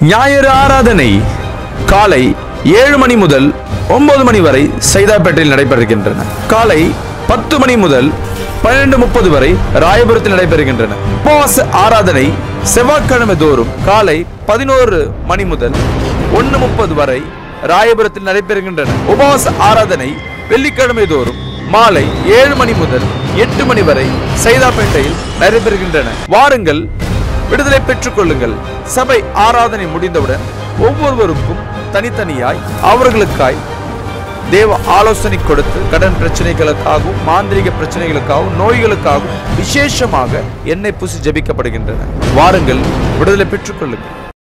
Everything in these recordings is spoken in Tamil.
ஞாயிறு ஆராதனை காலை ஏழு மணி முதல் ஒன்பது மணி வரை சைதாப்பேட்டையில் நடைபெறுகின்றன காலை பத்து மணி முதல் பன்னிரண்டு முப்பது வரை ராயபுரத்தில் நடைபெறுகின்றன உபவாச ஆராதனை செவ்வாய்க்கிழமை தோறும் காலை பதினோரு மணி முதல் ஒன்று முப்பது வரை ராயபுரத்தில் நடைபெறுகின்றன உபவாச ஆராதனை வெள்ளிக்கிழமை தோறும் மாலை ஏழு மணி முதல் எட்டு மணி வரை சைதாப்பேட்டையில் நடைபெறுகின்றன வாருங்கள் விடுதலை பெற்றுக் கொள்ளுங்கள் சபை ஆராதனை முடிந்தவுடன் ஒவ்வொருவருக்கும் தனித்தனியாய் அவர்களுக்காய் தேவ ஆலோசனை கொடுத்து கடன் பிரச்சனைகளுக்காகவும் மாந்திரிக பிரச்சனைகளுக்காகவும் நோய்களுக்காகவும் விசேஷமாக எண்ணெய் பூசி ஜெபிக்கப்படுகின்றன வாருங்கள் விடுதலை பெற்றுக் கொள்ளுங்கள்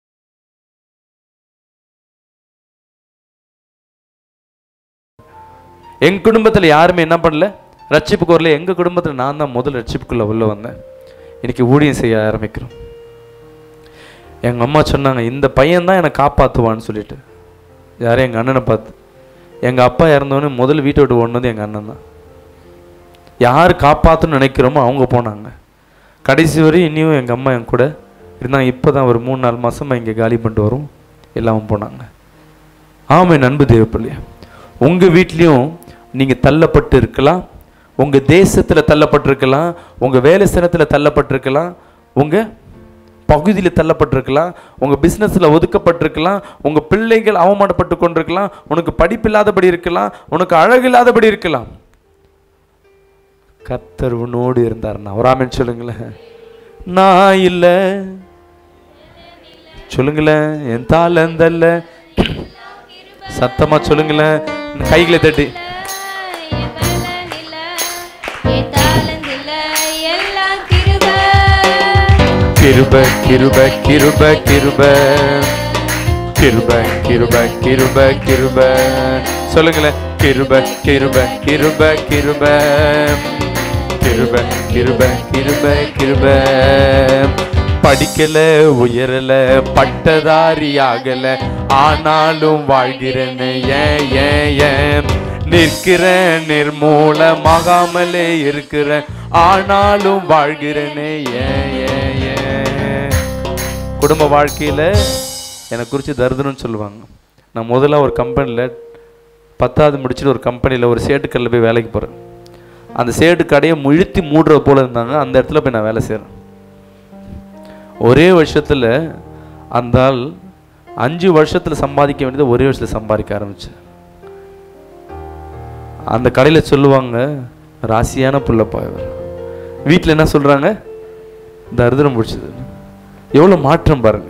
எங்க குடும்பத்துல யாருமே என்ன பண்ணல ரட்சிப்புக்கு வரல எங்க குடும்பத்துல நான் தான் முதல் ரட்சிப்புக்குள்ள உள்ள வந்தேன் இன்னைக்கு ஊழியம் செய்ய ஆரம்பிக்கிறோம் எங்க அம்மா சொன்னாங்க இந்த பையன் தான் என்னை காப்பாத்துவான்னு சொல்லிட்டு யாரும் எங்க அண்ணனை பார்த்து எங்க அப்பா இறந்தவொடனே முதல் வீட்டை விட்டு ஓடினது எங்க அண்ணன் தான் யார் காப்பாற்றணும்னு நினைக்கிறோமோ அவங்க போனாங்க கடைசி வரை இனியும் எங்கள் அம்மா என் கூட இருந்தாங்க இப்போ தான் ஒரு மூணு நாலு மாசமா இங்கே காலி பண்ணிட்டு வரும் எல்லாமும் போனாங்க ஆமை நண்பு தேவப்பிள்ளையா உங்கள் வீட்லேயும் நீங்கள் தள்ளப்பட்டு இருக்கலாம் உங்கள் தேசத்தில் தள்ளப்பட்டிருக்கலாம் உங்கள் வேலை ஸ்தலத்தில் தள்ளப்பட்டிருக்கலாம் உங்கள் பகுதியில் தள்ளப்பட்டிருக்கலாம் உங்கள் பிஸ்னஸில் ஒதுக்கப்பட்டிருக்கலாம் உங்கள் பிள்ளைகள் அவமானப்பட்டு கொண்டிருக்கலாம் உனக்கு படிப்பில்லாதபடி இருக்கலாம் உனக்கு அழகில்லாதபடி இருக்கலாம் கர்த்தர் உன்னோடு இருந்தார்னா அவராமன் சொல்லுங்களேன் நான் இல்லை சொல்லுங்களேன் என் தாளந்தல்ல சத்தமா சொல்லுங்களேன் கைகளை தட்டி கிருப கிருப கிருப கிருப கிருப கிருப கிருப கிருப சொல்லுங்களேன் கிருப கிருப கிருப கிருப கிருப கிருப கிருப கிருப படிக்கல உயரல பட்டதாரி ஆகல ஆனாலும் வாழ்கிறேன்னு ஏன் ஏன் ஏன் நிற்கிறேன் நிர்மூலமாகாமலே இருக்கிறேன் ஆனாலும் வாழ்கிறேனே ஏன் ஏன் ஏன் குடும்ப வாழ்க்கையில என்னை குறித்து தருதுன்னு சொல்லுவாங்க நான் முதல்ல ஒரு கம்பெனியில் பத்தாவது முடிச்சுட்டு ஒரு கம்பெனியில் ஒரு சேட்டுக்கல்ல போய் வேலைக்கு போகிறேன் அந்த சேட்டு கடையை முழுத்தி மூடுற போல இருந்தாங்க அந்த இடத்துல போய் நான் வேலை செய்கிறேன் ஒரே வருஷத்தில் அந்த ஆள் அஞ்சு வருஷத்தில் சம்பாதிக்க வேண்டியது ஒரே வருஷத்தில் சம்பாதிக்க ஆரம்பிச்சேன் அந்த கடையில் சொல்லுவாங்க ராசியான புள்ளப்பா இவர் வீட்டில் என்ன சொல்கிறாங்க தரித்திரம் பிடிச்சது எவ்வளோ மாற்றம் பாருங்க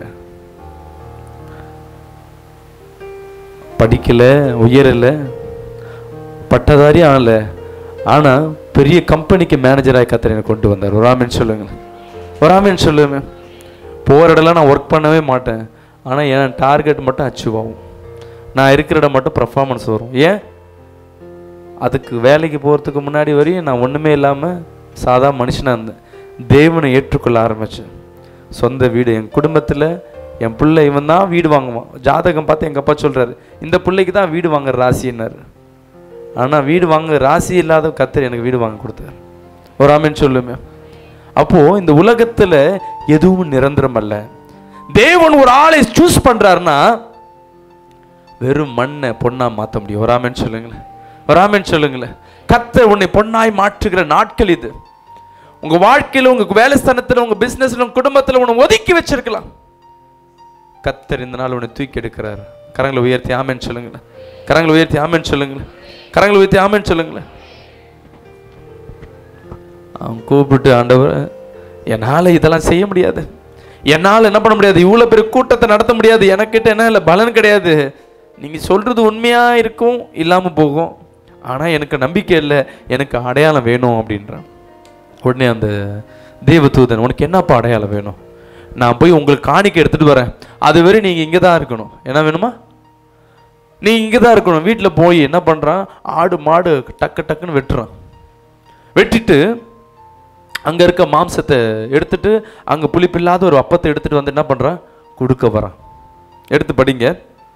படிக்கல உயரல பட்டதாரி ஆகல ஆனால் பெரிய கம்பெனிக்கு மேனேஜராக கத்தர் என்னை கொண்டு வந்தார் ஒரு ஆமீன் சொல்லுங்க ஒரு ஆமீன் சொல்லுங்க போகிற இடம்லாம் நான் ஒர்க் பண்ணவே மாட்டேன் ஆனால் என் டார்கெட் மட்டும் அச்சீவ் ஆகும் நான் இருக்கிற இடம் மட்டும் பர்ஃபார்மன்ஸ் வரும் ஏன் அதுக்கு வேலைக்கு போகிறதுக்கு முன்னாடி வரையும் நான் ஒன்றுமே இல்லாமல் சாதா மனுஷனாக இருந்தேன் தேவனை ஏற்றுக்கொள்ள ஆரம்பித்தேன் சொந்த வீடு என் குடும்பத்தில் என் பிள்ளை இவன் தான் வீடு வாங்குவான் ஜாதகம் பார்த்து எங்கள் அப்பா சொல்கிறாரு இந்த பிள்ளைக்கு தான் வீடு வாங்குற ராசின்னாரு ஆனால் வீடு வாங்க ராசி இல்லாத கத்தர் எனக்கு வீடு வாங்கி கொடுத்தாரு ஒரு ஆமீன் சொல்லுமே அப்போது இந்த உலகத்தில் எதுவும் நிரந்தரம் அல்ல தேவன் ஒரு ஆளை சூஸ் பண்ணுறாருன்னா வெறும் மண்ணை பொண்ணா மாற்ற முடியும் ஒரு ஆமேன் சொல்லுங்களேன் ஒரு ஆமேன் சொல்லுங்களேன் கத்தர் உன்னை பொண்ணாய் மாற்றுகிற நாட்கள் இது உங்க வாழ்க்கையில உங்க வேலை ஸ்தானத்துல உங்க பிசினஸ்ல உங்க குடும்பத்துல உன்னை ஒதுக்கி வச்சிருக்கலாம் கத்தர் இந்த நாள் உன்னை தூக்கி எடுக்கிறார் கரங்களை உயர்த்தி ஆமேன் சொல்லுங்களேன் கரங்களை உயர்த்தி ஆமேன் சொல்லுங்களேன் கரங்களை உயர்த்தி ஆமேன் சொல்லுங்களேன் அவன் கூப்பிட்டு ஆண்டவர் என்னால் இதெல்லாம் செய்ய முடியாது என்னால் என்ன பண்ண முடியாது இவ்வளோ பெரிய கூட்டத்தை நடத்த முடியாது எனக்கிட்ட என்ன இல்லை பலன் கிடையாது நீங்கள் சொல்கிறது உண்மையாக இருக்கும் இல்லாமல் போகும் ஆனால் எனக்கு நம்பிக்கை இல்லை எனக்கு அடையாளம் வேணும் அப்படின்றான் உடனே அந்த தேவதூதன் உனக்கு என்னப்பா அடையாளம் வேணும் நான் போய் உங்களுக்கு காணிக்கை எடுத்துகிட்டு வரேன் அது வரை நீங்கள் இங்கே தான் இருக்கணும் என்ன வேணுமா நீ இங்கே தான் இருக்கணும் வீட்டில் போய் என்ன பண்ணுறான் ஆடு மாடு டக்கு டக்குன்னு வெட்டுறான் வெட்டிட்டு அங்கே இருக்க மாம்சத்தை எடுத்துட்டு அங்கே புளிப்பில்லாத ஒரு அப்பத்தை எடுத்துட்டு வந்து என்ன பண்ணுறான் கொடுக்க வரான் எடுத்து படிங்க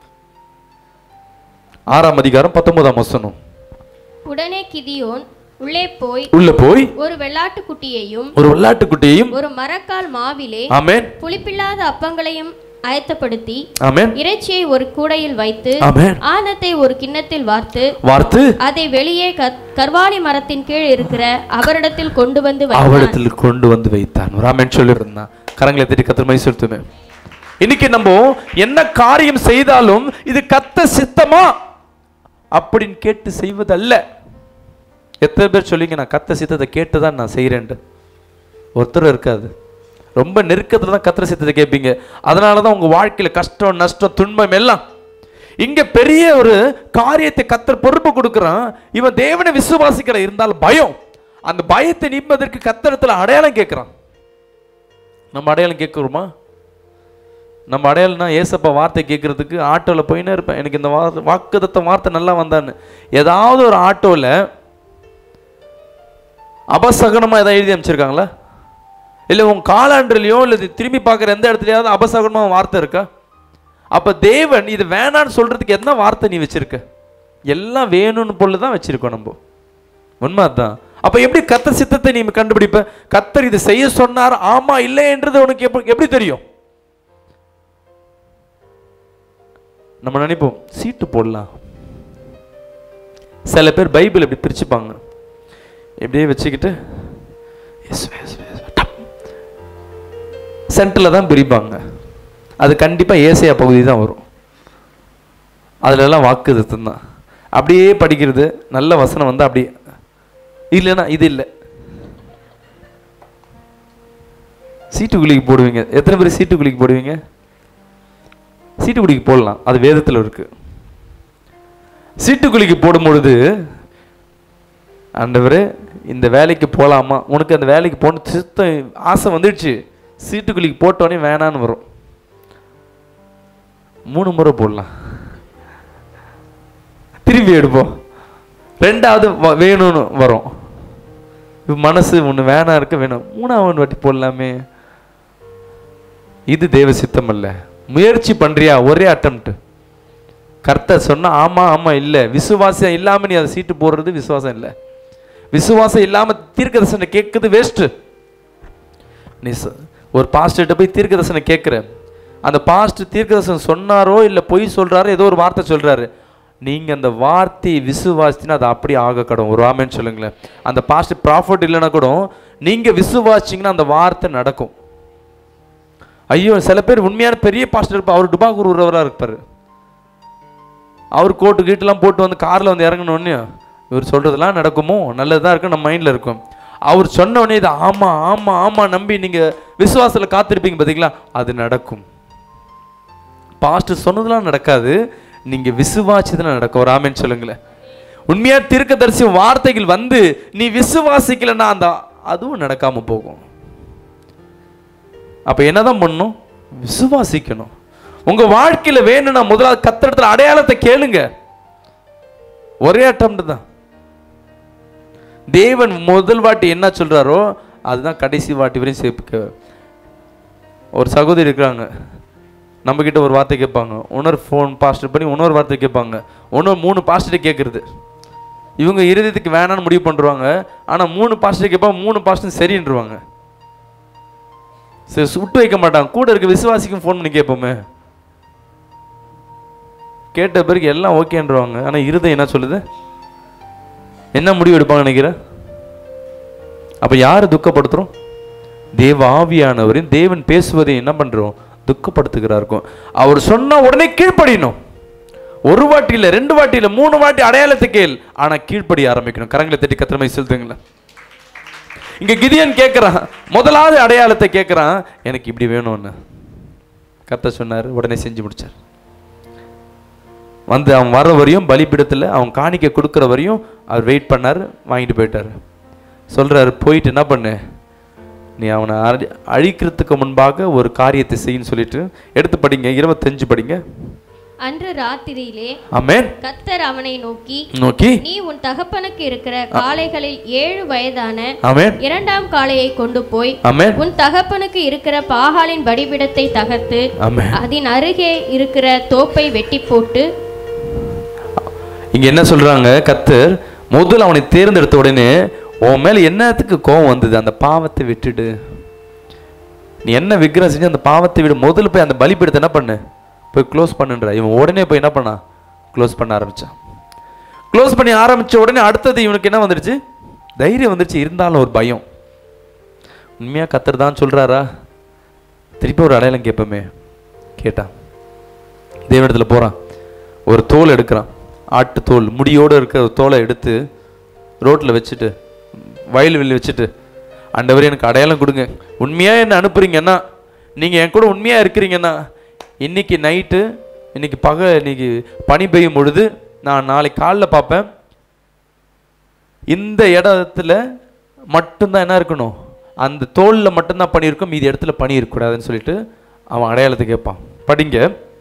ஆறாம் அதிகாரம் பத்தொன்பதாம் வசனம் உடனே கிதியோன் உள்ளே போய் உள்ள போய் ஒரு வெள்ளாட்டுக்குட்டியையும் ஒரு வெள்ளாட்டுக்குட்டியையும் ஒரு மரக்கால் மாவிலே ஆமென் புளிப்பில்லாத அப்பங்களையும் ஆயத்தப்படுத்தி ஆமென் இறைச்சியை ஒரு கூடையில் வைத்து ஆமென் ஆனத்தை ஒரு கிண்ணத்தில் வார்த்து வார்த்து அதை வெளியே கத்- கர்வாலி மரத்தின் கீழ் இருக்கிற அவரிடத்தில் கொண்டு வந்து வைத்தான் அவரிடத்தில் கொண்டு வந்து வைத்தான் ஒரு ஆமென் சொல்லியிருந்தான் கரங்களை தட்டி கத்திர மை செலுத்துமே இன்னைக்கு நம்ம என்ன காரியம் செய்தாலும் இது கத்த சித்தமா அப்படின்னு கேட்டு செய்வதல்ல எத்தனை பேர் சொல்லிங்க நான் கத்த சித்தத்தை கேட்டு தான் நான் செய்கிறேன்ட்டு ஒருத்தர் இருக்காது ரொம்ப நெருக்கத்தில் தான் கத்திர சித்தத்தை கேட்பீங்க அதனால தான் உங்கள் வாழ்க்கையில் கஷ்டம் நஷ்டம் துன்பம் எல்லாம் இங்க பெரிய ஒரு காரியத்தை கத்தர் பொறுப்பு கொடுக்குறான் இவன் தேவனை விசுவாசிக்கிற இருந்தால் பயம் அந்த பயத்தை நீப்பதற்கு கத்தரத்துல அடையாளம் கேட்குறான் நம்ம அடையாளம் கேட்குறோமா நம்ம அடையாளம்னா ஏசப்பா வார்த்தை கேட்கறதுக்கு ஆட்டோவில் போயினே இருப்பேன் எனக்கு இந்த வா வாக்குதத்த வார்த்தை நல்லா வந்தான்னு ஏதாவது ஒரு ஆட்டோவில் அபசகனமாக ஏதாவது எழுதி அமைச்சிருக்காங்களா இல்லை உன் காலாண்டுலையோ இல்லை இது திரும்பி பார்க்குற எந்த இடத்துலையாவது அபசகனமாக வார்த்தை இருக்கா அப்போ தேவன் இது வேணான்னு சொல்கிறதுக்கு என்ன வார்த்தை நீ வச்சிருக்க எல்லாம் வேணும்னு பொருள் தான் வச்சிருக்கோம் நம்ம உண்மை அதான் அப்போ எப்படி கத்த சித்தத்தை நீ கண்டுபிடிப்ப கத்தர் இது செய்ய சொன்னார் ஆமா இல்லைன்றது உனக்கு எப்படி எப்படி தெரியும் நம்ம நினைப்போம் சீட்டு போடலாம் சில பேர் பைபிள் இப்படி பிரிச்சுப்பாங்க இப்படியே வச்சுக்கிட்டு இயேசுவே, இயேசுவே, இயேசுவே, டப். சென்டரில் தான் பிரிப்பாங்க அது கண்டிப்பாக ஏசையா பகுதி தான் வரும் அதுல எல்லாம் வாக்குதத்தம் தான் அப்படியே படிக்கிறது நல்ல வசனம் வந்து அப்படியே இல்லைன்னா இது இல்லை சீட்டுக்குழிக்கு போடுவீங்க எத்தனை பேர் சீட்டுக்குழிக்கு போடுவீங்க சீட்டுக்குழிக்கு போடலாம் அது வேதத்தில் இருக்கு சீட்டுக்குழிக்கு போடும் பொழுது ஆண்டவரே இந்த வேலைக்கு போகலாமா உனக்கு அந்த வேலைக்கு போன சித்தம் ஆசை வந்துடுச்சு சீட்டுக்குழிக்கு போட்டோடனே வேணான்னு வரும் மூணு முறை போடலாம் திரும்பி எடுப்போம் ரெண்டாவது வ- வேணும்னு வரும் இப்ப மனசு ஒன்று வேணாம் இருக்க வேணும் மூணாவது வாட்டி போடலாமே இது தேவ சித்தம் அல்ல முயற்சி பண்றியா ஒரே அட்டம்ப்ட் கர்த்தர் சொன்னா ஆமா ஆமா இல்ல விசுவாசம் இல்லாம நீ அதை சீட்டு போடுறது விசுவாசம் இல்லை விசுவாசம் இல்லாம தீர்க்க தரிசனை கேட்குறது வேஸ்ட் நீ ச- ஒரு பாஸ்டர்கிட்ட போய் தீர்க்க தரிசனம் கேட்குற அந்த பாஸ்ட் தீர்க்க தரிசனம் சொன்னாரோ இல்லை பொய் சொல்றாரோ ஏதோ ஒரு வார்த்தை சொல்றாரு நீங்க அந்த வார்த்தையை விசுவாசினா அது அப்படியே ஆக கடும் ஒரு ஆமேன்னு சொல்லுங்களேன் அந்த பாஸ்ட் ப்ராஃபிட் இல்லைன்னா கூட நீங்க விசுவாசிங்கன்னா அந்த வார்த்தை நடக்கும் ஐயோ சில பேர் உண்மையான பெரிய பாஸ்டர் இருப்பா அவர் டுபாகூர் உறவராக இருப்பார் அவர் கோட்டு கீட்டுலாம் போட்டு வந்து காரில் வந்து இறங்கணுன்னே இவர் சொல்கிறதெல்லாம் நடக்குமோ நல்லது தான் இருக்கும் நம்ம மைண்டில் இருக்கும் அவர் சொன்ன உடனே இது ஆமாம் ஆமாம் ஆமாம் நம்பி நீங்கள் விசுவாசத்தில் காத்திருப்பீங்க பார்த்தீங்களா அது நடக்கும் பாஸ்டர் சொன்னதெல்லாம் நடக்காது நீங்கள் விசுவாச்சதுல நடக்கும் ஒரு ஆமேன்னு சொல்லுங்களேன் உண்மையா தீர்க்கதரிசி வார்த்தைகள் வந்து நீ விசுவாசிக்கலைன்னா அந்த அதுவும் நடக்காம போகும் அப்ப என்னதான் பண்ணணும் விசுவாசிக்கணும் உங்க வாழ்க்கையில வேணும்னா முதலாவது கத்திரத்துல அடையாளத்தை கேளுங்க ஒரே அட்டம் தான் தேவன் முதல் வாட்டி என்ன சொல்றாரோ அதுதான் கடைசி வாட்டி வரையும் சேர்க்க ஒரு சகோதரி இருக்கிறாங்க நம்ம கிட்ட ஒரு வார்த்தை கேட்பாங்க இன்னொரு ஃபோன் பாஸ்டர் பண்ணி இன்னொரு வார்த்தை கேட்பாங்க இன்னொரு மூணு பாஸ்டர் கேட்கறது இவங்க இருதயத்துக்கு வேணான்னு முடிவு பண்ணுவாங்க ஆனா மூணு பாஸ்டர் கேட்பாங்க மூணு பாஸ்டர் சரின்றுவாங்க சரி விட்டு வைக்க மாட்டாங்க கூட இருக்க விசுவாசிக்கும் ஃபோன் பண்ணி கேட்போமே கேட்ட பிறகு எல்லாம் ஓகேன்றவாங்க ஆனா இருதயம் என்ன சொல்லுது என்ன முடிவு எடுப்பாங்க நினைக்கிறேன் அப்ப யாரை துக்கப்படுத்துறோம் தேவ ஆவியானவரின் தேவன் பேசுவதை என்ன பண்றோம் துக்கப்படுத்துகிறாருக்கும் அவர் சொன்னா உடனே கீழ்ப்படியணும் ஒரு வாட்டி இல்ல ரெண்டு வாட்டி இல்ல மூணு வாட்டி அடையாளத்தை கேள் ஆனா கீழ்ப்படிய ஆரம்பிக்கணும் கரங்களை தட்டி கத்திரமை செலுத்துங்களேன் இங்க கிதியன் கேட்குறான் முதலாவது அடையாளத்தை கேட்குறான் எனக்கு இப்படி வேணும்னு கத்த சொன்னார் உடனே செஞ்சு முடிச்சார் வந்து அவன் வர வரையும் பலிபீடத்தில் அவன் காணிக்க கொடுக்குற வரையும் அவர் வெயிட் பண்ணார் வாங்கிட்டு போயிட்டார் சொல்றாரு போயிட்டு என்ன பண்ணு நீ அவனை அழி அழிக்கிறதுக்கு முன்பாக ஒரு காரியத்தை செய்யுன்னு சொல்லிட்டு எடுத்து படிங்க இருபத்தஞ்சு படிங்க அன்று ராத்திரியிலே ஆமென் கத்தர் அவனை நோக்கி நோக்கி நீ உன் தகப்பனுக்கு இருக்கிற காளைகளில் ஏழு வயதான ஆமென் இரண்டாம் காளையை கொண்டு போய் ஆமென் உன் தகப்பனுக்கு இருக்கிற பாகாலின் வடிவிடத்தை தகர்த்து ஆமென் அதன் அருகே இருக்கிற தோப்பை வெட்டி போட்டு இங்க என்ன சொல்றாங்க கத்தர் முதல்ல அவனை தேர்ந்தெடுத்த உடனே உன் மேல என்னத்துக்கு கோபம் வந்தது அந்த பாவத்தை விட்டுடு நீ என்ன விக்கிரம் செஞ்சு அந்த பாவத்தை விட முதல்ல போய் அந்த பலிபீடத்தை என்ன பண்ணு போய் க்ளோஸ் பண்ணுன்ற இவன் உடனே போய் என்ன பண்ணான் க்ளோஸ் பண்ண ஆரம்பிச்சான் க்ளோஸ் பண்ணி ஆரம்பிச்ச உடனே அடுத்தது இவனுக்கு என்ன வந்துடுச்சு தைரியம் வந்துடுச்சு இருந்தாலும் ஒரு பயம் உண்மையா கத்தர் தான் சொல்றாரா திருப்பி ஒரு அடையாளம் கேட்போமே கேட்டான் தேவனிடத்துல போறான் ஒரு தோல் எடுக்கிறான் ஆட்டு தோல் முடியோடு இருக்கிற ஒரு தோலை எடுத்து ரோட்டில் வச்சுட்டு வயல்வெளி வச்சுட்டு ஆண்டவரே எனக்கு அடையாளம் கொடுங்க உண்மையா என்ன அனுப்புறீங்கன்னா நீங்க என் கூட உண்மையா இருக்கிறீங்கன்னா இன்னைக்கு நைட்டு இன்னைக்கு பக இன்னைக்கு பனி பெய்யும் பொழுது நான் நாளைக்கு காலைல பார்ப்பேன் இந்த இடத்துல மட்டும்தான் என்ன இருக்கணும் அந்த தோல்ல மட்டும்தான் பனி இருக்கும் மீதி இடத்துல பனி இருக்கக்கூடாதுன்னு சொல்லிட்டு அவன் அடையாளத்தை கேட்பான் படிங்க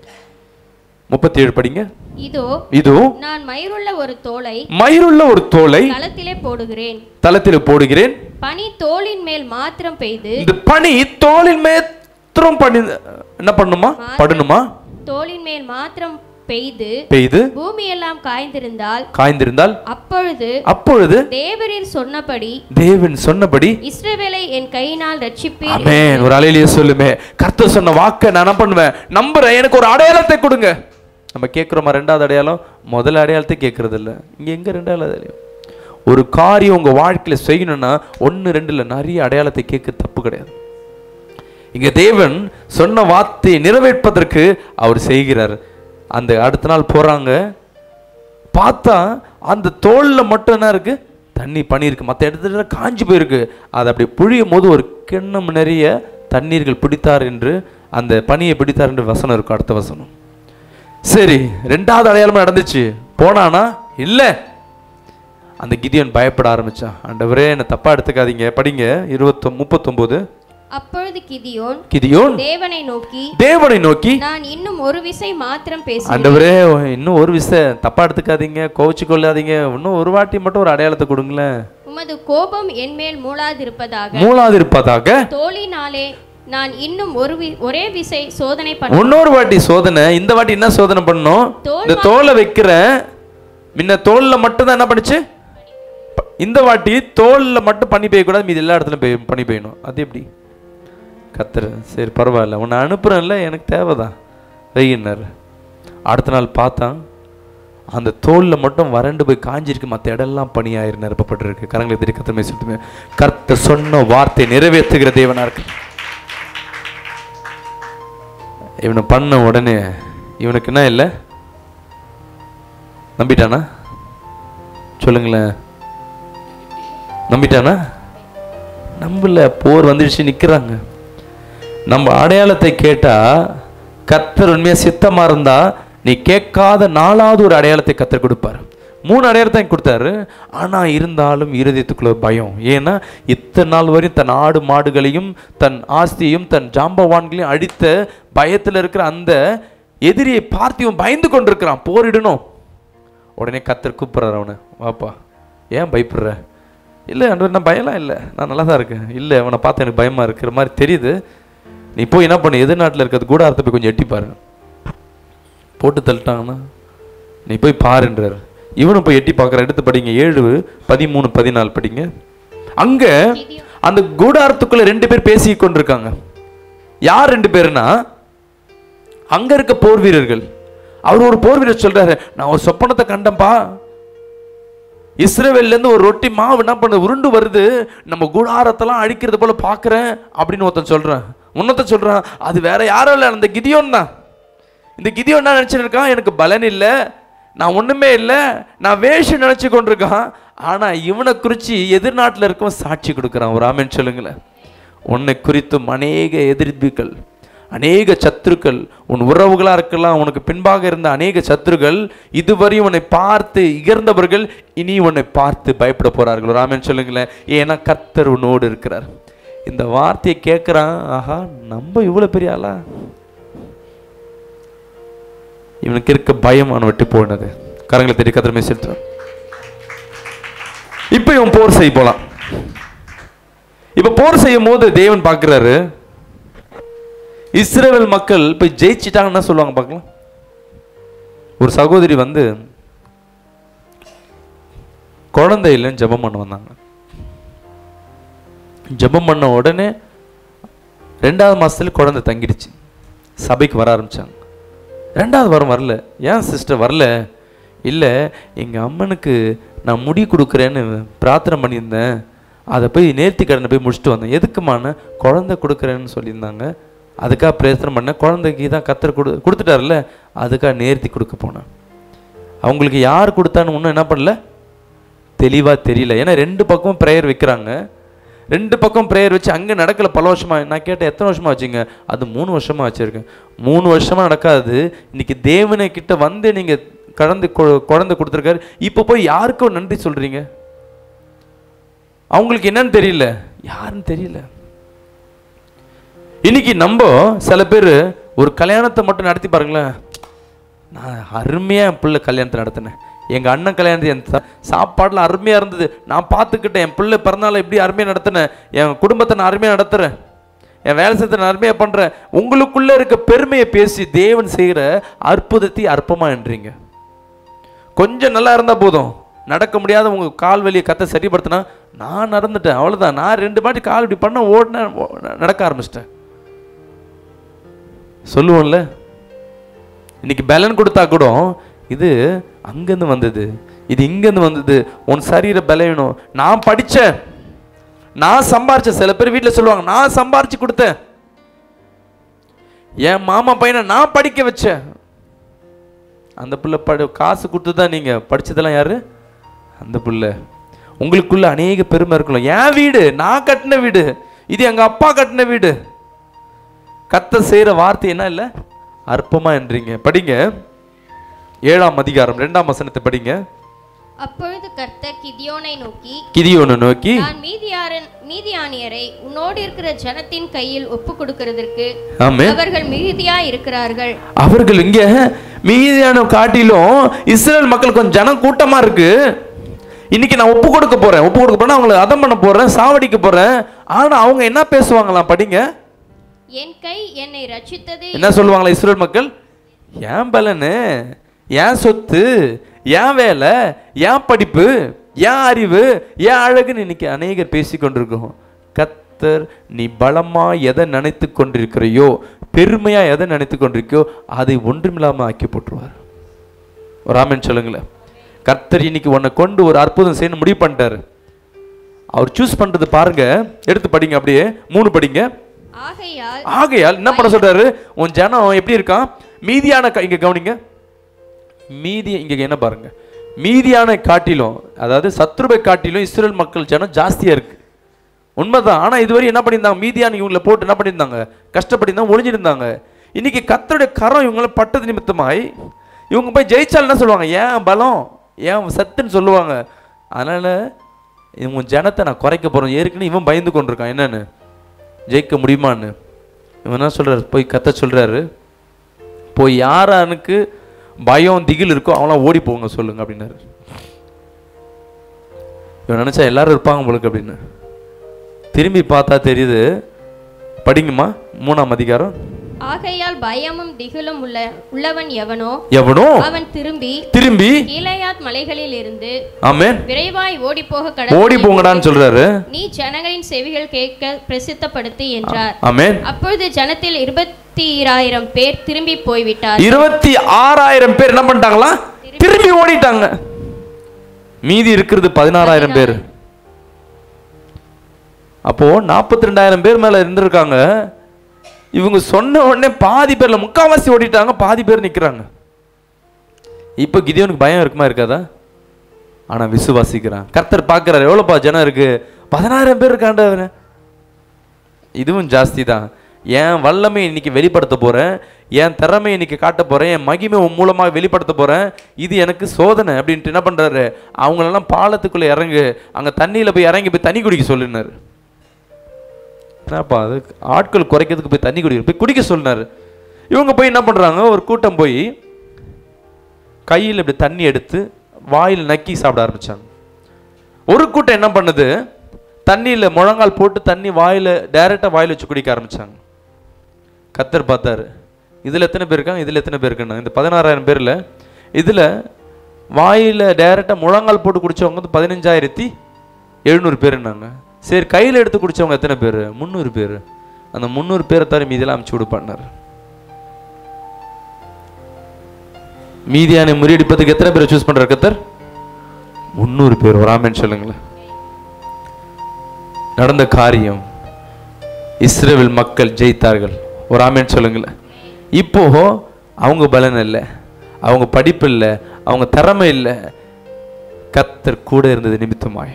முப்பத்தி ஏழு படிங்க இதோ இதோ நான் மயிருள்ள ஒரு தோலை மயிருள்ள ஒரு தோலை களத்திலே போடுகிறேன் தளத்தில் போடுகிறேன் பனி தோலின் மேல் மாத்திரம் பெய்து இந்த பனி தோலின் மேத்திரம் பண்ணி என்ன பண்ணுமா படணுமா தோலின் மேல் மாத்திரம் பெய்து பெய்து பூமியெல்லாம் காய்ந்திருந்தால் காய்ந்திருந்தால் அப்பொழுது அப்பொழுது தேவரீர் சொன்னபடி தேவன் சொன்னபடி இஸ்ரவேலை என் கையினால் ரட்சிப்பீர் ஆமென் ஒரு அலையிலேயே சொல்லுமே கர்த்தர் சொன்ன வாக்கை நான் என்ன பண்ணுவேன் நம்புறேன் எனக்கு ஒரு அடையாளத்தை கொடுங்க நம்ம கேட்குறோமா ரெண்டாவது அடையாளம் முதல் அடையாளத்தை கேட்கறது இல்ல இங்க எங்க ரெண்டாவது அடையாளம் ஒரு காரியம் உங்க வாழ்க்கையில செய்யணும்னா ஒன்று ரெண்டு இல்லை நிறைய அடையாளத்தை கேட்க தப்பு கிடையாது இங்க தேவன் சொன்ன வார்த்தையை நிறைவேற்பதற்கு அவர் செய்கிறார் அந்த அடுத்த நாள் போறாங்க பார்த்தா அந்த தோல்ல மட்டும் என்ன இருக்கு தண்ணி பனி இருக்கு மற்ற இடத்துல காஞ்சி போயிருக்கு அதை அப்படி புழியும் போது ஒரு கிண்ணம் நிறைய தண்ணீர்கள் பிடித்தார் என்று அந்த பனியை பிடித்தார் என்று வசனம் இருக்கும் அடுத்த வசனம் சரி ரெண்டாவது அடையாளமா நடந்துச்சு போனானா இல்ல அந்த கிதியன் பயப்பட ஆரம்பிச்சான் ஆண்டவரே என்னை தப்பா எடுத்துக்காதீங்க படிங்க இருபத்தொ முப்பத்தொன்பது அப்பொழுது கிதியோன் கிதியோன் தேவனை நோக்கி தேவனை நோக்கி நான் இன்னும் ஒரு விசை மாத்திரம் பேசுகிறேன் ஆண்டவரே இன்னும் ஒரு விஷயம் தப்பா எடுத்துக்காதீங்க கோவிச்சு கொள்ளாதீங்க இன்னும் ஒரு வாட்டி மட்டும் ஒரு அடையாளத்தை கொடுங்களேன் உமது கோபம் என்மேல் மூளாதிருப்பதாக மூணாவது இருப்பதாக தோழினாலே நான் இன்னும் ஒரு வி- ஒரே விசை சோதனை பண்ண இன்னொரு வாட்டி சோதனை இந்த வாட்டி என்ன சோதனை பண்ணணும் தோல் இந்த தோலை வைக்கிறேன் முன்ன தோல்ல மட்டும் தான் என்ன பண்ணுச்சு ப- இந்த வாட்டி தோல்ல மட்டும் பண்ணி பெய்யக்கூடாது மீதி எல்லா இடத்துலயும் பெய் பண்ணி பெய்யணும் அது எப்படி கத்துரு சரி பரவாயில்ல உன்னை அனுப்புறேன்ல எனக்கு தேவைதான் வெயின்னார் அடுத்த நாள் பார்த்தான் அந்த தோல்ல மட்டும் வறண்டு போய் காஞ்சிருக்கு மற்ற இடம்லாம் பனியாயிரு நிரப்பப்பட்டிருக்கு கரங்களை தெரிய கத்தமே சொல்லுமே கர்த்தர் சொன்ன வார்த்தை நிறைவேற்றுகிற தேவனா இருக்கு இவனை பண்ண உடனே இவனுக்கு என்ன இல்லை நம்பிட்டானா சொல்லுங்களேன் நம்பிட்டானா நம்பல போர் வந்துடுச்சு நிக்கிறாங்க நம்ம அடையாளத்தை கேட்டா கத்தர் உண்மையா சித்தமா இருந்தா நீ கேட்காத நாலாவது ஒரு அடையாளத்தை கத்தர் கொடுப்பார் மூணு அடையாளத்தை கொடுத்தாரு ஆனா இருந்தாலும் இருதயத்துக்குள்ள ஒரு பயம் ஏன்னா இத்தனை நாள் வரையும் தன் ஆடு மாடுகளையும் தன் ஆஸ்தியையும் தன் ஜாம்பவான்களையும் அடித்த பயத்துல இருக்கிற அந்த எதிரியை பார்த்து இவன் பயந்து கொண்டிருக்கிறான் போரிடணும் உடனே கத்தர் கூப்பிட்றாரு அவனை வாப்பா ஏன் பயப்படுற இல்லை அன்று நான் பயம்லாம் இல்லை நான் நல்லா தான் இருக்கேன் இல்லை அவனை பார்த்து எனக்கு பயமாக இருக்கிற மாதிரி தெரியுது நீ போய் என்ன பண்ணு எதிர்நாட்டில் இருக்கிறது கூட அர்த்தம் போய் கொஞ்சம் எட்டி பாரு போட்டு தள்ளிட்டாங்கன்னா நீ போய் பாருன்றார் இவனும் போய் எட்டி பார்க்குற எடுத்து படிங்க ஏழு பதிமூணு பதினாலு படிங்க அங்க அந்த கூடாரத்துக்குள்ள ரெண்டு பேர் பேசி கொண்டிருக்காங்க யார் ரெண்டு பேருனா அங்க இருக்க போர் வீரர்கள் அவர் ஒரு போர் வீரர் சொல்றாரு நான் ஒரு சொப்பனத்தை கண்டேன்பா இஸ்ரேவேல்ல இருந்து ஒரு ரொட்டி மாவு என்ன பண்ண உருண்டு வருது நம்ம கூடாரத்தெல்லாம் அழிக்கிறது போல பார்க்கறேன் அப்படின்னு ஒருத்தன் சொல்றான் உன்னத்த சொல்றான் அது வேற யாரும் இல்லை அந்த கிதியோன் தான் இந்த கிதியோன் என்ன நினைச்சிட்டு இருக்கான் எனக்கு பலன் இல்லை நான் ஒண்ணுமே இல்லை நான் வேஷம் நினைச்சு கொண்டிருக்கான் ஆனா இவனை குறிச்சு எதிர்நாட்டில் இருக்கவன் சாட்சி கொடுக்குறான் ஒரு ஆமென் சொல்லுங்களேன் உன்னை குறித்தும் அநேக எதிர்ப்புகள் அநேக சத்துருக்கள் உன் உறவுகளா இருக்கலாம் உனக்கு பின்பாக இருந்த அநேக சத்துருக்கள் இதுவரையும் உன்னை பார்த்து இகழ்ந்தவர்கள் இனி உன்னை பார்த்து பயப்பட போறார்கள் ஒரு ஆமென் சொல்லுங்களேன் ஏன்னா கர்த்தர் உன்னோடு இருக்கிறார் இந்த வார்த்தையை கேட்குறான் ஆஹா நம்ம இவ்வளோ பெரிய ஆளா இவனுக்கு இருக்க பயம் அவனை விட்டு போனது கரங்களை தெரிய கத்திரமே செலுத்துறான் இப்போ இவன் போர் செய்ய போலாம் இப்ப போர் செய்யும் போது தேவன் பார்க்கிறாரு இஸ்ரேல் மக்கள் போய் ஜெயிச்சிட்டாங்கன்னு என்ன சொல்லுவாங்க பார்க்கலாம் ஒரு சகோதரி வந்து குழந்தை இல்லைன்னு ஜெபம் பண்ண வந்தாங்க ஜெபம் பண்ண உடனே ரெண்டாவது மாசத்துல குழந்தை தங்கிடுச்சு சபைக்கு வர ஆரம்பிச்சாங்க ரெண்டாவது வாரம் வரல ஏன் சிஸ்டர் வரல இல்லை எங்கள் அம்மனுக்கு நான் முடி கொடுக்குறேன்னு பிரார்த்தனை பண்ணியிருந்தேன் அதை போய் நேர்த்தி கடனை போய் முடிச்சுட்டு வந்தேன் எதுக்குமான குழந்தை கொடுக்குறேன்னு சொல்லியிருந்தாங்க அதுக்காக பிரயத்தனம் பண்ணேன் குழந்தைக்கு தான் கத்தர் கொடு கொடுத்துட்டாருல்ல அதுக்காக நேர்த்தி கொடுக்க போனேன் அவங்களுக்கு யார் கொடுத்தான்னு ஒன்றும் என்ன பண்ணல தெளிவாக தெரியல ஏன்னா ரெண்டு பக்கமும் ப்ரேயர் வைக்கிறாங்க ரெண்டு பக்கம் ப்ரேயர் வச்சு அங்கே நடக்கல பல வருஷமா நான் கேட்டேன் எத்தனை வருஷமா வச்சுங்க அது மூணு வருஷமா வச்சிருக்கேன் மூணு வருஷமா நடக்காது இன்னைக்கு தேவனை கிட்ட வந்து நீங்க கடந்து கொ- குழந்தை கொடுத்துருக்காரு இப்போ போய் யாருக்கோ நன்றி சொல்றீங்க அவங்களுக்கு என்னன்னு தெரியல யாருன்னு தெரியல இன்னைக்கு நம்ம சில பேர் ஒரு கல்யாணத்தை மட்டும் நடத்தி பாருங்களேன் நான் அருமையாக என் பிள்ளை கல்யாணத்தை நடத்தினேன் எங்கள் அண்ணன் கல்யாணத்தை என் சா- சாப்பாடுலாம் அருமையாக இருந்தது நான் பார்த்துக்கிட்டேன் என் பிள்ளை பிறந்தாலும் எப்படி அருமையாக நடத்தினேன் என் குடும்பத்தை நான் அருமையாக நடத்துகிறேன் என் வேலை செய்யத்தை நான் அருமையாக பண்ணுறேன் உங்களுக்குள்ளே இருக்க பெருமையை பேசி தேவன் செய்கிற அற்புதத்தை அற்பமாக என்றீங்க கொஞ்சம் நல்லா இருந்தால் போதும் நடக்க முடியாத உங்கள் கால் வலியை கத்த சரிப்படுத்தினா நான் நடந்துட்டேன் அவ்வளோதான் நான் ரெண்டு மாட்டி கால் இப்படி பண்ண ஓடினேன் ஓ- நடக்க ஆரம்பிச்சிட்டேன் சொல்லுவோம்ல இன்னைக்கு பலன் கொடுத்தா கூட இது அங்கேருந்து வந்தது இது இங்கேருந்து வந்தது உன் சரீர பலவீனம் நான் படித்தேன் நான் சம்பாரிச்சேன் சில பேர் வீட்டில் சொல்லுவாங்க நான் சம்பாரிச்சு கொடுத்தேன் என் மாமா பையனை நான் படிக்க வச்சேன் அந்த பிள்ளை படி காசு கொடுத்து தான் நீங்கள் படிச்சதெல்லாம் யாரு அந்த பிள்ளை உங்களுக்குள்ள அநேக பெருமை இருக்கலாம் என் வீடு நான் கட்டின வீடு இது எங்கள் அப்பா கட்டின வீடு கத்த செய்கிற வார்த்தை என்ன இல்லை அற்பமா என்றீங்க படிங்க ஏழாம் அதிகாரம் ரெண்டாம் வசனத்தை படிங்க அப்பொழுது கர்த்தர் கிதியோனை நோக்கி கிதியோனை நோக்கி நான் மீதியாரன் மீதியானியரை உன்னோடு இருக்கிற ஜனத்தின் கையில் ஒப்பு கொடுக்கிறதற்கு ஆமே அவர்கள் மிகுதியா இருக்கிறார்கள் அவர்கள் இங்க மீதியான காட்டிலும் இஸ்ரேல் மக்கள் கொஞ்சம் ஜனம் கூட்டமா இருக்கு இன்னைக்கு நான் ஒப்பு கொடுக்க போறேன் ஒப்பு கொடுக்க போறேன் அவங்களை அதம் பண்ண போறேன் சாவடிக்க போறேன் ஆனா அவங்க என்ன பேசுவாங்களாம் படிங்க என் கை என்னை ரட்சித்தது என்ன சொல்லுவாங்களா இஸ்ரேல் மக்கள் ஏன் பலனு ஏன் சொத்து ஏன் வேலை ஏன் படிப்பு ஏன் அறிவு ஏன் அழகுன்னு இன்னைக்கு அநேகர் பேசி கொண்டிருக்கோம் கத்தர் நீ பலமா எதை நினைத்து கொண்டிருக்கிறையோ பெருமையா எதை நினைத்து கொண்டிருக்கியோ அதை ஒன்றுமில்லாம ஆக்கி போட்டுருவார் ஒரு ஆமென் சொல்லுங்களேன் கர்த்தர் இன்னைக்கு உன்னை கொண்டு ஒரு அற்புதம் செய்யணும் முடிவு பண்ணிட்டாரு அவர் சூஸ் பண்றது பாருங்க எடுத்து படிங்க அப்படியே மூணு படிங்க ஆகையால் ஆகையால் என்ன பண்ண சொல்றாரு உன் ஜனம் எப்படி இருக்கான் மீதியான கா- இங்க கவனிங்க மீதி இங்க என்ன பாருங்க மீதியான காட்டிலும் அதாவது சத்ருவை காட்டிலும் இஸ்ரேல் மக்கள் ஜனம் ஜாஸ்தியா இருக்கு உண்மைதான் ஆனா இதுவரை என்ன பண்ணியிருந்தாங்க மீதியான இவங்களை போட்டு என்ன பண்ணியிருந்தாங்க கஷ்டப்பட்டிருந்தாங்க ஒளிஞ்சிருந்தாங்க இன்னைக்கு கத்தருடைய கரம் இவங்களை பட்டது நிமித்தமாய் இவங்க போய் ஜெயிச்சால் என்ன சொல்லுவாங்க ஏன் பலம் ஏன் சத்துன்னு சொல்லுவாங்க அதனால இவங்க ஜனத்தை நான் குறைக்க போறேன் ஏற்கனவே இவன் பயந்து கொண்டிருக்கான் என்னன்னு ஜெயிக்க முடியுமான்னு இவன் என்ன சொல்றாரு போய் கத்த சொல்றாரு போய் யாரானுக்கு பயம் திகில் இருக்கோ அவங்களாம் ஓடி போங்க சொல்லுங்க அப்படின்னாரு இவன் நினைச்சா எல்லாரும் இருப்பாங்க உங்களுக்கு அப்படின்னு திரும்பி பார்த்தா தெரியுது படிங்கம்மா மூணாம் அதிகாரம் ஆகையால் பயமும் திகிலும் உள்ள உள்ளவன் எவனோ எவனோ அவன் திரும்பி திரும்பி கீலேயாத் மலைகளில் இருந்து ஆமென் விரைவாய் ஓடிப்போக ஓடி கடந்து போங்கடான்னு சொல்றாரு நீ ஜனங்களின் செவிகள் கேட்க பிரசித்தப்படுத்து என்றார் ஆமென் அப்பொழுது ஜனத்தில் இருபத்தி ஆயிரம் பேர் திரும்பி போய்விட்டார் இருபத்தி ஆறாயிரம் பேர் என்ன பண்ணிட்டாங்களா திரும்பி ஓடிட்டாங்க மீதி இருக்கிறது பதினாறாயிரம் பேர் அப்போ நாற்பத்தி ரெண்டாயிரம் பேர் மேல இருந்திருக்காங்க இவங்க சொன்ன உடனே பாதி பேர்ல முக்காவாசி ஓடிட்டாங்க பாதி பேர் நிக்கிறாங்க இப்போ கிதியோனுக்கு பயம் இருக்குமா இருக்காதா ஆனா விசுவாசிக்கிறான் கர்த்தர் பார்க்கறாரு எவ்வளோப்பா ஜனம் இருக்கு பதினாயிரம் பேர் இருக்காண்டவரு இதுவும் ஜாஸ்தி தான் என் வல்லமை இன்னைக்கு வெளிப்படுத்த போறேன் என் திறமை இன்னைக்கு காட்ட போறேன் என் மகிமை உன் மூலமா வெளிப்படுத்த போறேன் இது எனக்கு சோதனை அப்படின்ட்டு என்ன பண்றாரு அவங்களெல்லாம் பாலத்துக்குள்ள இறங்கு அங்க தண்ணியில போய் இறங்கி போய் தண்ணி குடிக்க சொல்லினாரு என்னப்பா அது ஆட்கள் குறைக்கிறதுக்கு போய் தண்ணி குடிக்க போய் குடிக்க சொன்னாரு இவங்க போய் என்ன பண்றாங்க ஒரு கூட்டம் போய் கையில் இப்படி தண்ணி எடுத்து வாயில் நக்கி சாப்பிட ஆரம்பிச்சாங்க ஒரு கூட்டம் என்ன பண்ணுது தண்ணியில் முழங்கால் போட்டு தண்ணி வாயில் டைரெக்டாக வாயில் வச்சு குடிக்க ஆரம்பிச்சாங்க கத்தர் பார்த்தாரு இதில் எத்தனை பேர் இருக்காங்க இதில் எத்தனை பேர் இருக்காங்க இந்த பதினாறாயிரம் பேரில் இதில் வாயில் டைரெக்டாக முழங்கால் போட்டு குடிச்சவங்க வந்து பதினஞ்சாயிரத்தி எழுநூறு பேருன்னாங்க சரி கையில் எடுத்து குடிச்சவங்க எத்தனை பேர் முந்நூறு பேர் அந்த முந்நூறு பேரை தவிர மீதியெல்லாம் அமுச்சு விடுப்பான்னாரு மீதியான முறியடிப்பதுக்கு எத்தனை பேரை சூஸ் பண்றாரு கத்தர் முந்நூறு பேர் ஒரு ஆமென் சொல்லுங்களேன் நடந்த காரியம் இஸ்ரேல் மக்கள் ஜெயித்தார்கள் ஒரு ஆமென் சொல்லுங்களேன் இப்போ அவங்க பலன் இல்லை அவங்க படிப்பு இல்லை அவங்க திறமை இல்லை கத்தர் கூட இருந்தது நிமித்தமாய்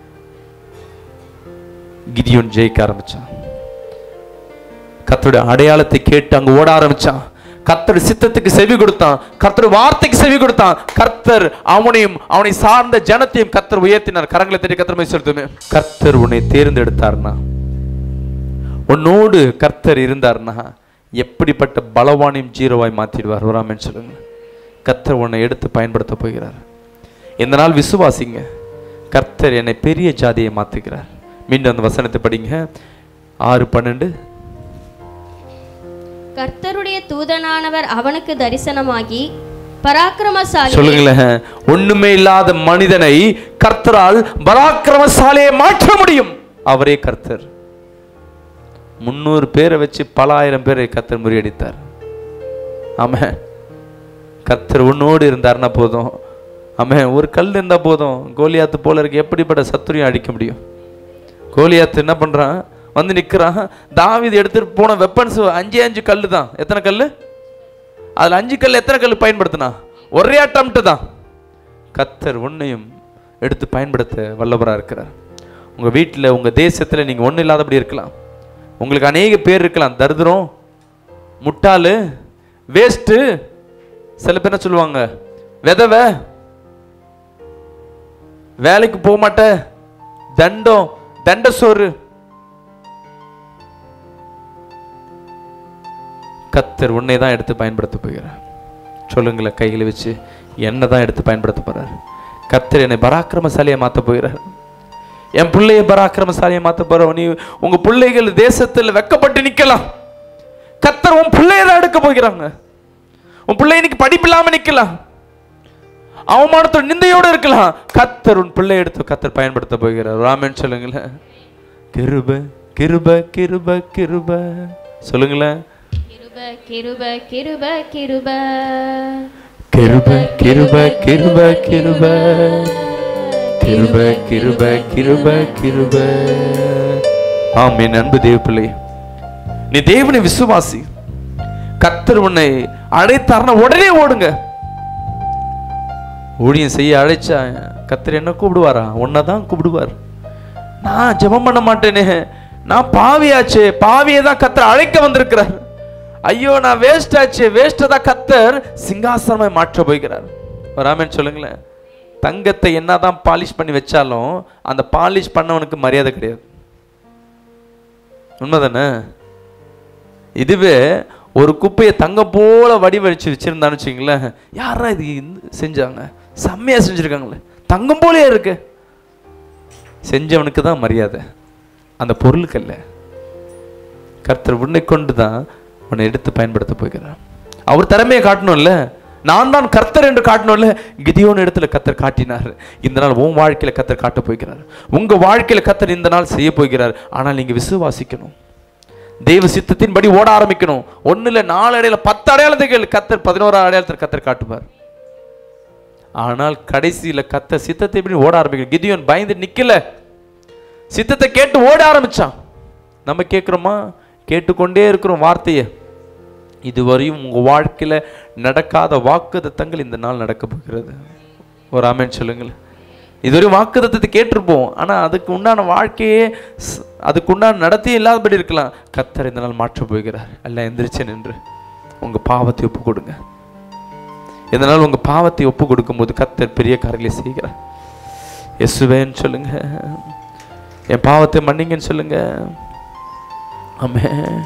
கிதியோன் ஜெயிக்க ஆரம்பிச்சான் கத்தருடைய அடையாளத்தை கேட்டு அங்க ஓட ஆரம்பிச்சான் கர்த்தர் சித்தத்துக்கு செவி கொடுத்தான் கர்த்தர் வார்த்தைக்கு செவி கொடுத்தான் கர்த்தர் அவனையும் அவனை சார்ந்த ஜனத்தையும் கர்த்தர் உயர்த்தினார் கரங்களை தேடி கர்த்தர் போய் செலுத்துமே கர்த்தர் உன்னை தேர்ந்தெடுத்தார்னா உன்னோடு கர்த்தர் இருந்தார்னா எப்படிப்பட்ட பலவானையும் ஜீரோவாய் மாத்திடுவார் வராமன்னு சொல்லுங்க கர்த்தர் உன்னை எடுத்து பயன்படுத்த போகிறார் இந்த நாள் விசுவாசிங்க கர்த்தர் என்னை பெரிய ஜாதியை மாத்துகிறார் மீண்டும் அந்த வசனத்தை படிங்க ஆறு பன்னெண்டு கர்த்தருடைய தூதனானவர் அவனுக்கு தரிசனமாகி பராக்கிரமசாலி சொல்லுங்களேன் ஒண்ணுமே இல்லாத மனிதனை கர்த்தரால் பராக்கிரமசாலியை மாற்ற முடியும் அவரே கர்த்தர் முன்னூறு பேரை வச்சு பல ஆயிரம் பேரை கர்த்தர் முறியடித்தார் ஆமா கர்த்தர் உன்னோடு இருந்தார்னா போதும் ஆமா ஒரு கல் இருந்தா போதும் கோலியாத்து போல இருக்கு எப்படிப்பட்ட சத்துரியம் அடிக்க முடியும் கோலியாத்து என்ன பண்றான் வந்து நிக்கிறான் தாவீது எடுத்துட்டு போன வெப்பன்ஸ் அஞ்சே அஞ்சு கல்லு தான் எத்தனை கல்லு அதுல அஞ்சு கல் எத்தனை கல் பயன்படுத்தினா ஒரே அட்டம்ட்டு தான் கத்தர் உன்னையும் எடுத்து பயன்படுத்த வல்லவரா இருக்கிறார் உங்க வீட்டில் உங்க தேசத்துல நீங்க ஒன்றும் இல்லாதபடி இருக்கலாம் உங்களுக்கு அநேக பேர் இருக்கலாம் தரித்திரம் முட்டாளு வேஸ்ட்டு சில பேர் என்ன சொல்லுவாங்க விதவை வேலைக்கு போக மாட்ட தண்டம் தண்ட சோறு கத்தர் உன்னை தான் எடுத்து பயன்படுத்த போகிறார் சொல்லுங்களேன் கைகளை வச்சு என்னை தான் எடுத்து பயன்படுத்த போறார் கத்தர் என்னை பராக்கிரமசாலியை மாற்ற போகிறார் என் பிள்ளைய பராக்கிரமசாலியை மாற்ற போற நீ உங்க பிள்ளைகள் தேசத்தில் வெக்கப்பட்டு நிக்கலாம் கத்தர் உன் பிள்ளைய தான் எடுக்க போகிறாங்க உன் பிள்ளை இன்னைக்கு படிப்பு இல்லாம நிக்கலாம் அவமானத்தோட நிந்தையோட இருக்கலாம் கத்தர் உன் பிள்ளை எடுத்து கத்தர் பயன்படுத்த போகிறார் ராமன் சொல்லுங்களேன் கிருப கிருப கிருப கிருப சொல்லுங்களேன் கிருப கிருப கிருப கிருப கிருப கிருப கிருப கிருப கிருப கிருப கிருப கிருப ஆம் என் அன்பு தேவ பிள்ளை நீ தேவனை விசுவாசி கத்தர் உன்னை அழைத்தார்னா உடனே ஓடுங்க ஊழியம் செய்ய அழைச்சா கத்தர் என்ன கூப்பிடுவாரா உன்னை தான் கூப்பிடுவார் நான் ஜெபம் பண்ண மாட்டேனே நான் பாவியாச்சே பாவியை தான் கத்தர் அழைக்க வந்திருக்கிறார் ஐயோ நான் வேஸ்ட் ஆச்சு வேஸ்ட்டை தான் கத்தர் சிங்காசனமாய் மாற்ற போகிறார் ராமன் சொல்லுங்களேன் தங்கத்தை என்னதான் பாலிஷ் பண்ணி வச்சாலும் அந்த பாலிஷ் பண்ணவனுக்கு மரியாதை கிடையாது உண்மைதானே இதுவே ஒரு குப்பையை தங்கம் போல வடிவடிச்சு வச்சிருந்தான்னு வச்சுங்களேன் யாரா இது இந்த- செஞ்சாங்க செம்மையா செஞ்சிருக்காங்களே தங்கம் போலயே இருக்கு செஞ்சவனுக்கு தான் மரியாதை அந்த பொருளுக்கு அல்ல கர்த்தர் உன்னை கொண்டு தான் உன்னை எடுத்து பயன்படுத்த போகிறார் அவர் திறமையை காட்டணும்ல நான் தான் கர்த்தர் என்று காட்டணும்ல கிதியோன் இடத்துல கர்த்தர் காட்டினார் இந்த நாள் உன் வாழ்க்கையில கர்த்தர் காட்ட போகிறார் உங்க வாழ்க்கையில கர்த்தர் இந்த நாள் செய்ய போகிறார் ஆனால் நீங்க விசுவாசிக்கணும் தெய்வ சித்தத்தின்படி ஓட ஆரம்பிக்கணும் ஒண்ணு இல்ல நாலு அடையாள பத்து அடையாளத்துகள் கத்தர் பதினோரா அடையாளத்தில் கத்தர் காட்டுவார் ஆனால் கடைசியில கத்தர் சித்தத்தை எப்படி ஓட ஆரம்பிக்கணும் கிதியோன் பயந்து நிக்கல சித்தத்தை கேட்டு ஓட ஆரம்பிச்சான் நம்ம கேட்குறோமா கேட்டுக்கொண்டே இருக்கிறோம் வார்த்தையை இதுவரையும் உங்க வாழ்க்கையில நடக்காத வாக்குத்தத்தங்கள் இந்த நாள் நடக்க போகிறது ஒரு ஆமென் சொல்லுங்களேன் இதுவரையும் வாக்குத்தத்தத்தை கேட்டிருப்போம் ஆனா அதுக்கு உண்டான வாழ்க்கையே ஸ்- அதுக்கு உண்டான நடத்தியே இல்லாதபடி இருக்கலாம் கத்தர் இந்த நாள் மாற்ற போகிறார் எல்லாம் எந்திரிச்சு நின்று உங்க பாவத்தை ஒப்பு கொடுங்க இந்த நாள் உங்க பாவத்தை ஒப்பு கொடுக்கும்போது கத்தர் பெரிய காரியங்களை செய்கிறார் எசுவேன்னு சொல்லுங்க என் பாவத்தை மன்னிங்கன்னு சொல்லுங்க ஆமே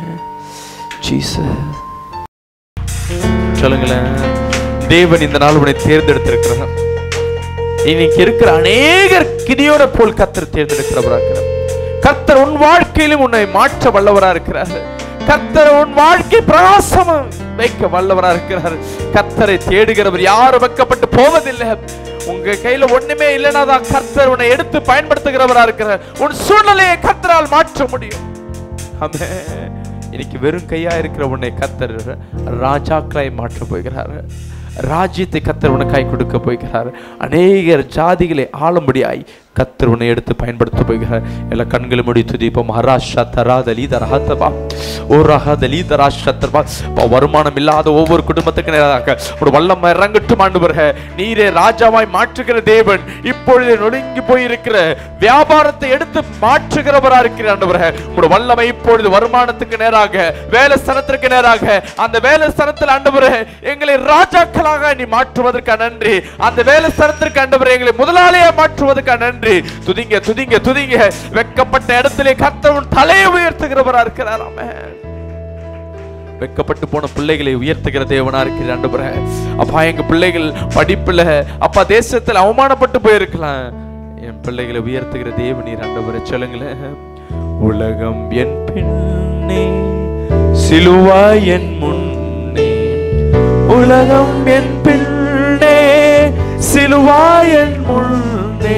ஜீசஸ் சொல்லுங்களேன் தேவன் இந்த நாள் உன்னை தேர்ந்தெடுத்திருக்கிறார் இன்னைக்கு இருக்கிற அநேகர் கிதியோட போல் கத்தர் தேர்ந்தெடுக்கிறவரா இருக்கிறார் கத்தர் உன் வாழ்க்கையிலும் உன்னை மாற்ற வல்லவரா இருக்கிறார் கத்தர் உன் வாழ்க்கை பிரகாசம் வைக்க வல்லவரா இருக்கிறார் கத்தரை தேடுகிறவர் யாரும் வைக்கப்பட்டு போவதில்லை உங்க கையில ஒண்ணுமே இல்லைன்னா தான் கர்த்தர் உன்னை எடுத்து பயன்படுத்துகிறவரா இருக்கிறார் உன் சூழ்நிலையை கத்தரால் மாற்ற முடியும் ஆமென் இன்னைக்கு வெறும் கையா இருக்கிற உன்னை கத்தர் ராஜாக்களாய் மாற்ற போகிறார் ராஜ்யத்தை கத்தர் உனக்காய் கொடுக்க போகிறார் அநேகர் ஜாதிகளை ஆளும்படியாய் கத்தர் உன்னை எடுத்து பயன்படுத்த போகிறார் எல்லா கண்களை முடி துதிப்போம் மகாராஷ்டிரா தராதலி தரஹாத்தபா ஓ ரஹாதலி தராஷ்டர்பா வருமானம் இல்லாத ஒவ்வொரு குடும்பத்துக்கு நேராக ஒரு வல்லம் இறங்கட்டும் ஆண்டு நீரே ராஜாவாய் மாற்றுகிற தேவன் இப்பொழுது நொடுங்கி போயிருக்கிற வியாபாரத்தை எடுத்து மாற்றுகிறவரா இருக்கிற ஆண்டவரே ஒரு வல்லமை இப்பொழுது வருமானத்துக்கு நேராக வேலை ஸ்தலத்திற்கு நேராக அந்த வேலை ஸ்தலத்தில் ஆண்டவரே எங்களை ராஜாக்களாக நீ மாற்றுவதற்கு நன்றி அந்த வேலை ஸ்தலத்திற்கு ஆண்டவரே எங்களை முதலாளியா மாற்றுவதற்கு நன்றி துதிங்க துதிங்க துதிங்க வெக்கப்பட்ட இடத்திலே கர்த்தவன் தலையை உயர்த்துகிறவரா இருக்கிறார் ஆமென் வெக்கப்பட்டு போன பிள்ளைகளை உயர்த்துகிற தேவனா இருக்கிற ஆண்டவரே அப்பா எங்க பிள்ளைகள் படிப்புல அப்பா தேசத்துல அவமானப்பட்டு போயிருக்கலாம் என் பிள்ளைகளை உயர்த்துகிற தேவனீர் ஆண்டவரே சொல்லுங்களேன் உலகம் என் பின்னே சிலுவாய் என் முன்னே உலகம் என் பின்னே சிலுவாய் என் முன்னே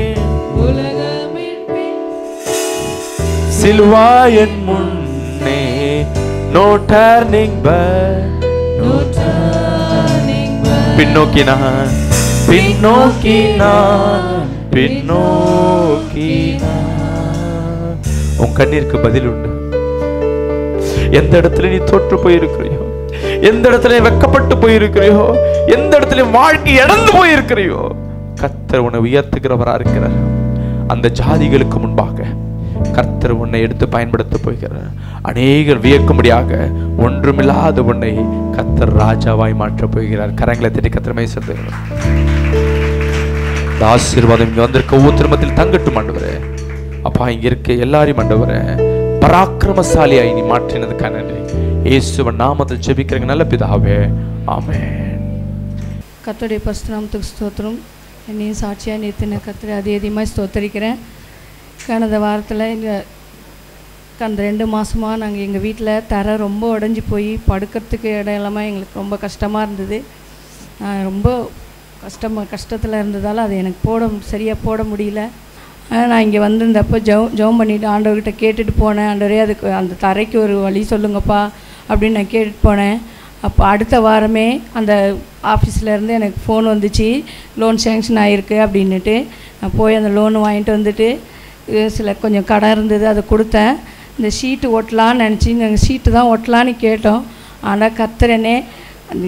சிலுவாய் என் முன்னே நோ டர்னிங் பேக் பின்னோக்கி நான் பின்னோக்கி நான் பின்னோக்கி நான். உன் கண்ணீருக்கு பதில் உண்டு எந்த இடத்துல நீ தோற்று போயிருக்கிறியோ எந்த இடத்துல நீ வெக்கப்பட்டு போயிருக்கிறியோ எந்த இடத்துல வாழ்க்கை இழந்து போயிருக்கிறியோ கர்த்தர் உன்னை உயர்த்துகிறவரா இருக்கிறார் அந்த ஜாதிகளுக்கு முன்பாக கர்த்தர் உன்னை எடுத்து பயன்படுத்த போகிறார் அநேகர் வியக்கும்படியாக ஒன்றுமில்லாத உன்னை கர்த்தர் ராஜாவாய் மாற்றப் போகிறார் கரங்களை தட்டி கத்திரமே சொல்லுகிறார் இந்த ஆசீர்வாதம் இங்க வந்திருக்க ஒவ்வொருத்தருமத்தில் தங்கட்டும் ஆண்டவரே அப்பா இங்க இருக்க எல்லாரையும் ஆண்டவரே பராக்கிரமசாலியாய் நீ மாற்றினதுக்காக நன்றி இயேசுவன் நாமத்தில் ஜெபிக்கிறங்க நல்ல பிதாவே ஆமென் கர்த்தருடைய பரிசுநாமத்துக்கு ஸ்தோத்திரம் என்னையும் சாட்சியாக நிறுத்தின கர்த்தரை அதே அதிகமாக ஸ்தோத்தரிக்கிறேன் கடந்த வாரத்தில் எங்கள் கடந்த ரெண்டு மாதமாக நாங்கள் எங்கள் வீட்டில் தரை ரொம்ப உடஞ்சி போய் படுக்கிறதுக்கு இடம் இல்லாமல் எங்களுக்கு ரொம்ப கஷ்டமாக இருந்தது நான் ரொம்ப கஷ்டமாக கஷ்டத்தில் இருந்ததால் அது எனக்கு போட சரியாக போட முடியல ஆனால் நான் இங்கே வந்திருந்தப்போ ஜெவ் ஜெபம் பண்ணிவிட்டு ஆண்டவர்கிட்ட கேட்டுட்டு போனேன் ஆண்டவரே அதுக்கு அந்த தரைக்கு ஒரு வழி சொல்லுங்கப்பா அப்படின்னு நான் கேட்டுட்டு போனேன் அப்போ அடுத்த வாரமே அந்த ஆஃபீஸில் இருந்து எனக்கு ஃபோன் வந்துச்சு லோன் சேங்ஷன் ஆகிருக்கு அப்படின்னுட்டு நான் போய் அந்த லோன் வாங்கிட்டு வந்துட்டு இது சில கொஞ்சம் கடன் இருந்தது அதை கொடுத்தேன் இந்த ஷீட்டு ஒட்டலான்னு நினச்சி நாங்கள் ஷீட்டு தான் ஒட்டலான்னு கேட்டோம் ஆனால் கத்துறனே அந்த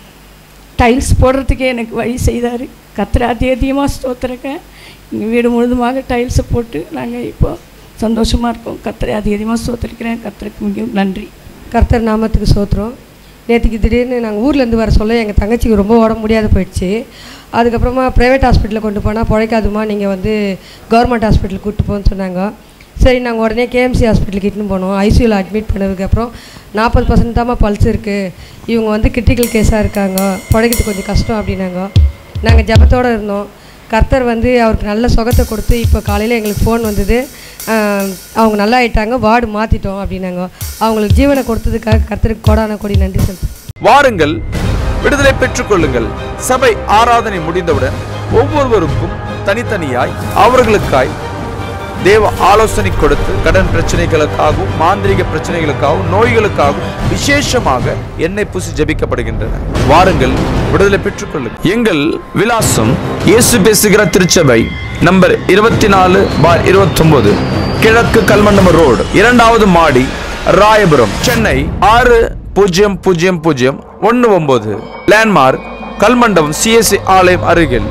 டைல்ஸ் போடுறதுக்கே எனக்கு வழி செய்தார் கத்திர அதி அதிகமாக ஸ்தோத்திரக்கேன் எங்கள் வீடு முழுதுமாக டைல்ஸை போட்டு நாங்கள் இப்போ சந்தோஷமாக இருக்கோம் கத்திரை அதி அதிகமாக ஸ்தோத்திரிக்கிறேன் கத்திரக்கு மிகவும் நன்றி கர்த்தர் நாமத்துக்கு சோத்திரம் நேற்றுக்கு திடீர்னு நாங்கள் ஊர்லேருந்து வர சொல்ல எங்கள் தங்கச்சிக்கு ரொம்ப உடம்பு முடியாத போயிடுச்சு அதுக்கப்புறமா ப்ரைவேட் ஹாஸ்பிட்டலில் கொண்டு போனால் பிழைக்காதுமா நீங்கள் வந்து கவர்மெண்ட் ஹாஸ்பிட்டலுக்கு கூப்பிட்டு போன்னு சொன்னாங்க சரி நாங்கள் உடனே கேஎம்சி ஹாஸ்பிட்டலுக்கு இட்டுன்னு போனோம் ஐசியூவில் அட்மிட் பண்ணதுக்கப்புறம் நாற்பது பர்சன்ட் தாம்மா பல்ஸ் இருக்குது இவங்க வந்து கிரிட்டிக்கல் கேஸாக இருக்காங்க பிழைக்கிறது கொஞ்சம் கஷ்டம் அப்படின்னாங்க நாங்கள் ஜபத்தோடு இருந்தோம் கர்த்தர் வந்து அவருக்கு நல்ல சுகத்தை கொடுத்து இப்போ காலையில் எங்களுக்கு ஃபோன் வந்தது ஆஹ், அவங்க நல்லா ஆயிட்டாங்க வார்டு மாற்றிட்டோம் அப்படின்னாங்க அவங்களுக்கு ஜீவனை கொடுத்ததுக்காக கர்த்தருக்கு கோடான கோடி நன்றி சொல்கிறேன் வாருங்கள் விடுதலை பெற்றுக் கொள்ளுங்கள் சபை ஆராதனை முடிந்தவுடன் ஒவ்வொருவருக்கும் தனித்தனியாய் அவர்களுக்காய் தேவ ஆலோசனை கொடுத்து கடன் பிரச்சனைகளுக்காகவும் மாந்திரிக பிரச்சனைகளுக்காகவும் நோய்களுக்காகவும் விசேஷமாக எண்ணெய் பூசி ஜெபிக்கப்படுகின்றன வாருங்கள் விடுதலை பெற்றுக் கொள்ளுங்கள் எங்கள் விலாசம் இயேசு பேசுகிற திருச்சபை நம்பர் இருபத்தி நாலு பார் இருபத்தொன்பது கிழக்கு கல்மண்டம ரோடு இரண்டாவது மாடி ராயபுரம் சென்னை ஆறு பூஜ்ஜியம் பூஜ்ஜியம் பூஜ்ஜியம் ஒன்று ஒன்பது லேண்ட்மார்க் கல்மண்டபம் சிஎஸ்சி ஆலயம் அருகில்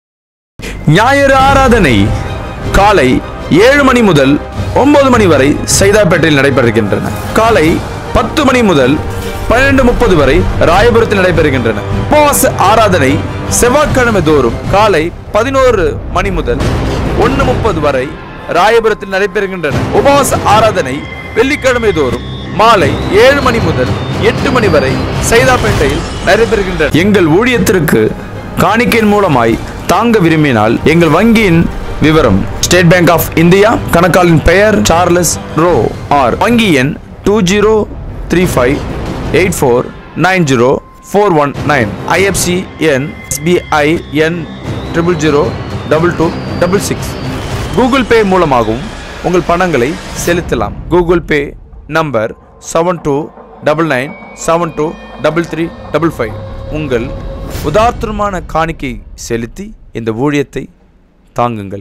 ஞாயிறு ஆராதனை காலை ஏழு மணி முதல் ஒன்பது மணி வரை சைதாப்பேட்டையில் நடைபெறுகின்றன காலை பத்து மணி முதல் பன்னிரண்டு முப்பது வரை ராயபுரத்தில் நடைபெறுகின்றன உபவாச ஆராதனை செவ்வாய்க்கிழமை தோறும் காலை பதினோரு மணி முதல் ஒன்று முப்பது வரை ராயபுரத்தில் நடைபெறுகின்றன உபவாச ஆராதனை வெள்ளிக்கிழமை தோறும் மாலை ஏழு மணி முதல் எட்டு மணி வரை சைதாப்பேட்டையில் நடைபெறுகின்றன எங்கள் ஊழியத்திற்கு காணிக்கையின் மூலமாய் தாங்க விரும்பினால் எங்கள் வங்கியின் விவரம் ஸ்டேட் பேங்க் ஆஃப் இந்தியா கணக்காளின் பெயர் சார்லஸ் ரோ ஆர் வங்கி எண் two zero three five eight four nine zero four one nine IFC எண் எஸ்பிஐ எண் triple zero double two double six Google Pay மூலமாகவும் உங்கள் பணங்களை செலுத்தலாம் Google Pay number seven two double nine seven two double three double five உங்கள் உதார்த்தமான காணிக்கை செலுத்தி இந்த ஊழியத்தை தாங்குங்கள்